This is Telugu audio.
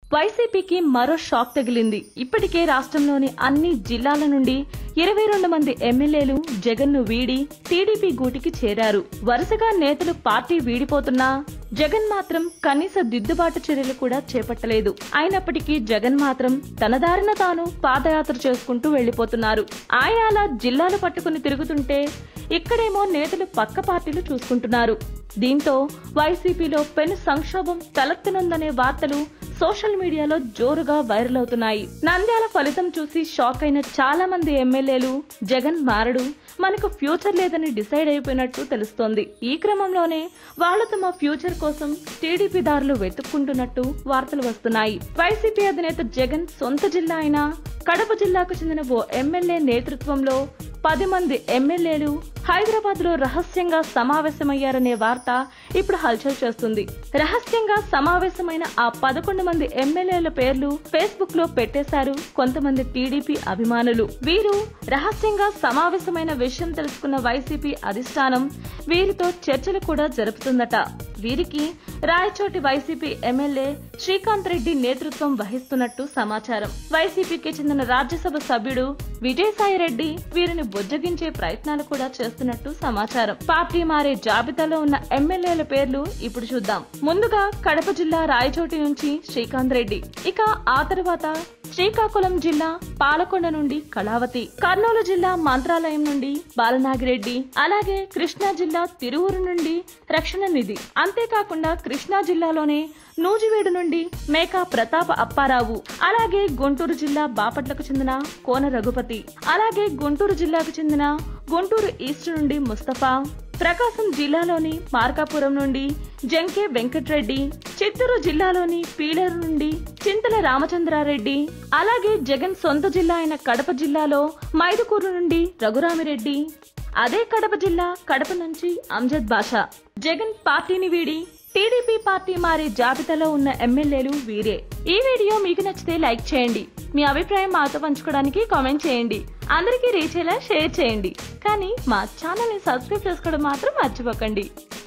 వైసీపీకి మరో షాక్ తగిలింది ఇప్పటికే రాష్ట్రంలోని అన్ని జిల్లాల నుండి ఇరవై రెండు మంది ఎమ్మెల్యేలు జగన్ ను వీడి టీడీపీ గూటికి చేరారు వరుసగా నేతలు పార్టీ వీడిపోతున్నా జగన్ మాత్రం కనీస దిద్దుబాటు చర్యలు కూడా చేపట్టలేదు అయినప్పటికీ జగన్ మాత్రం తన దారిన తాను పాదయాత్ర చేసుకుంటూ వెళ్లిపోతున్నారు ఆయన అలా జిల్లాలు పట్టుకుని తిరుగుతుంటే ఇక్కడేమో నేతలు పక్క పార్టీలు చూసుకుంటున్నారు దీంతో వైసీపీలో పెను సంక్షోభం తలెత్తనుందనే వార్తలు సోషల్ మీడియాలో జోరుగా వైరల్ అవుతున్నాయి నంద్యాల ఫలితం చూసి షాక్ అయిన చాలా మంది ఎమ్మెల్యేలు జగన్ మారడు మనకు ఫ్యూచర్ లేదని డిసైడ్ అయిపోయినట్టు తెలుస్తోంది ఈ క్రమంలోనే వాళ్ళు తమ ఫ్యూచర్ కోసం టీడీపీ దారులు వెతుక్కుంటున్నట్టు వార్తలు వస్తున్నాయి వైసీపీ అధినేత జగన్ సొంత జిల్లా అయిన కడప జిల్లాకు చెందిన ఓ ఎమ్మెల్యే నేతృత్వంలో పది మంది ఎమ్మెల్యేలు హైదరాబాద్ లో రహస్యంగా సమావేశమయ్యారనే వార్త ఇప్పుడు హల్చల్ చేస్తుంది రహస్యంగా సమావేశమైన ఆ పదకొండు మంది ఎమ్మెల్యేల పేర్లు ఫేస్బుక్ లో పెట్టేశారు కొంతమంది టీడీపీ అభిమానులు వీరు రహస్యంగా సమావేశమైన విషయం తెలుసుకున్న వైసీపీ అధిష్టానం వీరితో చర్చలు కూడా జరుపుతుందట వీరికి రాయచోటి వైసీపీ ఎమ్మెల్యే శ్రీకాంత్ రెడ్డి నేతృత్వం వహిస్తున్నట్టు సమాచారం వైసీపీకి చెందిన రాజ్యసభ సభ్యుడు విజయసాయి రెడ్డి వీరిని బుజ్జగించే ప్రయత్నాలు కూడా చేస్తున్నట్టు సమాచారం పార్టీ మారే జాబితాలో ఉన్న ఎమ్మెల్యేల పేర్లు ఇప్పుడు చూద్దాం ముందుగా కడప జిల్లా రాయచోటి నుంచి శ్రీకాంత్ రెడ్డి ఇక ఆ తర్వాత శ్రీకాకుళం జిల్లా పాలకొండ నుండి కళావతి కర్నూలు జిల్లా మంత్రాలయం నుండి బాలనాగిరెడ్డి అలాగే కృష్ణా జిల్లా తిరువురు నుండి రక్షణ నిధి అంతేకాకుండా కృష్ణా జిల్లాలోనే నూజివీడు నుండి మేకా ప్రతాప అప్పారావు అలాగే గుంటూరు జిల్లా బాపట్లకు చెందిన కోన రఘుపతి అలాగే గుంటూరు జిల్లాకు చెందిన గుంటూరు ఈస్ట్ నుండి ముస్తఫా ప్రకాశం జిల్లాలోని మార్కాపురం నుండి జంకే వెంకట్రెడ్డి చిత్తూరు జిల్లాలోని పీలేరు నుండి చింతల రామచంద్రారెడ్డి అలాగే జగన్ సొంత జిల్లా అయిన కడప జిల్లాలో మైదుకూరు నుండి రఘురామిరెడ్డి అదే కడప జిల్లా కడప నుంచి అమ్జద్ బాషా జగన్ పార్టీని వీడి టీడీపీ పార్టీ మారే జాబితాలో ఉన్న ఎమ్మెల్యేలు వీరే ఈ వీడియో మీకు నచ్చితే లైక్ చేయండి మీ అభిప్రాయం మాతో పంచుకోవడానికి కామెంట్ చేయండి అందరికీ రీచ్ అయ్యేలా షేర్ చేయండి కానీ మా ఛానల్ ని సబ్స్క్రైబ్ చేసుకోవడం మాత్రం మర్చిపోకండి